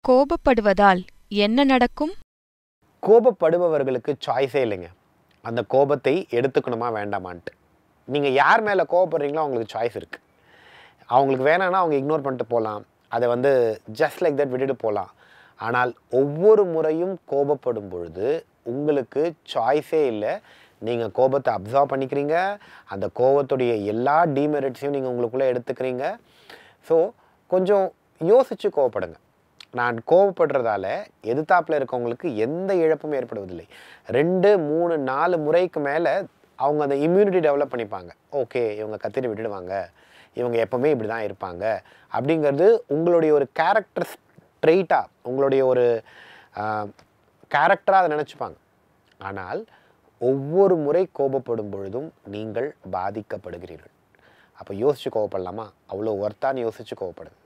கோபப்படுவதால் என்ன நடக்கும் கோபப்படுபவர்களுக்கு சாய்ஸே இல்லைங்க அந்த கோபத்தை எடுத்துக்கணுமா வேண்டாமான்ட்டு நீங்கள் யார் மேலே கோபப்படுறீங்களோ அவங்களுக்கு சாய்ஸ் இருக்குது அவங்களுக்கு வேணான்னா அவங்க இக்னோர் பண்ணிட்டு போகலாம் அதை வந்து ஜஸ்ட் லைக் தட் விட்டுட்டு போகலாம் ஆனால் ஒவ்வொரு முறையும் கோபப்படும் பொழுது உங்களுக்கு சாய்ஸே இல்லை நீங்கள் கோபத்தை அப்சர்வ் பண்ணிக்கிறீங்க அந்த கோபத்துடைய எல்லா டிமெரிட்ஸையும் நீங்கள் உங்களுக்குள்ளே எடுத்துக்கிறீங்க ஸோ கொஞ்சம் யோசித்து கோவப்படுங்க நான் கோவப்படுறதால எதிர்த்தாப்பில் இருக்கவங்களுக்கு எந்த இழப்பும் ஏற்படுவதில்லை ரெண்டு மூணு நாலு முறைக்கு மேலே அவங்க அந்த இம்யூனிட்டி டெவலப் பண்ணிப்பாங்க ஓகே இவங்க கத்திரி விட்டுடுவாங்க இவங்க எப்போவுமே இப்படி தான் இருப்பாங்க அப்படிங்கிறது உங்களுடைய ஒரு கேரக்டர் ட்ரெயிட்டாக உங்களுடைய ஒரு கேரக்டராக அதை நினச்சிப்பாங்க ஆனால் ஒவ்வொரு முறை கோபப்படும் பொழுதும் நீங்கள் பாதிக்கப்படுகிறீர்கள் அப்போ யோசித்து கோவப்படலாமா அவ்வளோ ஒர்த்தான்னு யோசித்து கோவப்படுங்க